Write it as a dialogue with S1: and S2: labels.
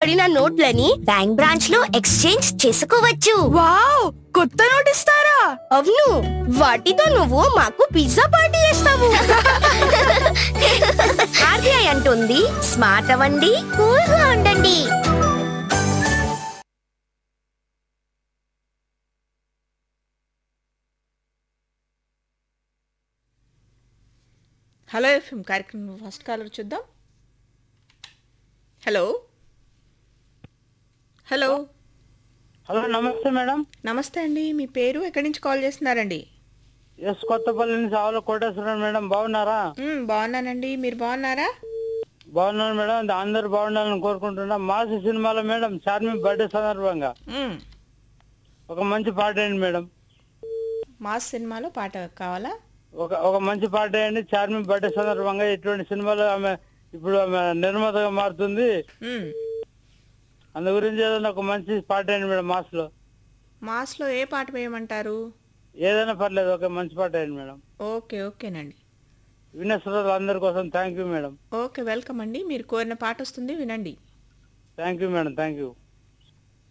S1: పడిన నోట్లని bank branch లో ఎక్స్చేంజ్ చేసుకోవచ్చు
S2: వావ్ కొత్త నోట్ ఇస్తారా
S1: అవును వాటితో నువ్వు మాకు పిజ్జా పార్టీ చేస్తావు
S3: ఆర్బీఐ అంటుంది స్మార్ట్ అవ్వండి కూల్ గా ఉండండి
S2: హలో ఎఫ్ఎం కార్యక్రమం ఫస్ట్ కాలర్ చూద్దాం హలో హలో
S4: హలో నమస్తే మేడం
S2: నమస్తే అండి మీ పేరు ఎక్కడి నుంచి కాల్ చేస్తున్నారండి
S4: ఎస్ కొత్తపల్లి నుంచి ఆవుల కోటేశ్వరం మేడం బాగున్నారా
S2: మ్, బాగున్నానండి మీరు బాగున్నారా
S4: బాగున్నాను మేడం అందరు బాగుండాలని కోరుకుంటున్నా మాసి సినిమాలో మేడం చార్మి బర్త్డే సందర్భంగా
S2: మ్,
S4: ఒక మంచి పాట వేయండి మేడం
S2: మాస్ సినిమాలో పాట కావాలా
S4: ఒక ఒక మంచి పాట వేయండి చార్మి బర్త్డే సందర్భంగా ఇటువంటి సినిమాలో ఆమె ఇప్పుడు ఆమె నిర్మాతగా మారుతుంది
S2: మ్,
S4: అందు గురించి ఏదైనా ఒక మంచి పాట వేయండి మేడం మాస్ లో
S2: మాస్లో ఏ పాట వేయమంటారు
S4: ఏదైనా పర్లేదు ఒక మంచి పాట వేయండి మేడం
S2: ఓకే ఓకేనండి
S4: వినేశ్వరాలు అందరి కోసం thank you madam
S2: okay welcome అండి మీరు కోరిన పాట వస్తుంది వినండి
S4: thank you madam thank you